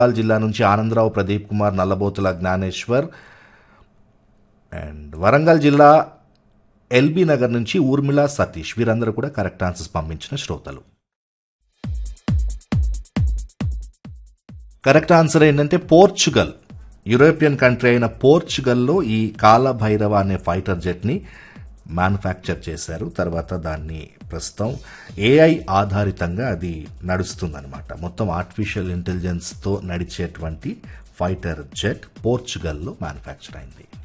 వరంగల్ జిల్లా నుంచి ఆనందరావు ప్రదీప్ కుమార్ నల్లబోతుల జ్ఞానేశ్వర్ అండ్ వరంగల్ జిల్లా ఎల్బీ నగర్ నుంచి ఊర్మిళ సతీష్ వీరందరూ కూడా కరెక్ట్ ఆన్సర్స్ పంపించిన శ్రోతలు కరెక్ట్ ఆన్సర్ ఏంటంటే పోర్చుగల్ యూరోపియన్ కంట్రీ అయిన పోర్చుగల్లో ఈ కాలభైరవ అనే ఫైటర్ జెట్ని మ్యానుఫ్యాక్చర్ చేశారు తర్వాత దాన్ని ప్రస్తుతం ఏఐ ఆధారితంగా అది నడుస్తుందన్నమాట మొత్తం ఆర్టిఫిషియల్ ఇంటెలిజెన్స్తో నడిచేటువంటి ఫైటర్ జెట్ పోర్చుగల్లో మ్యానుఫ్యాక్చర్ అయింది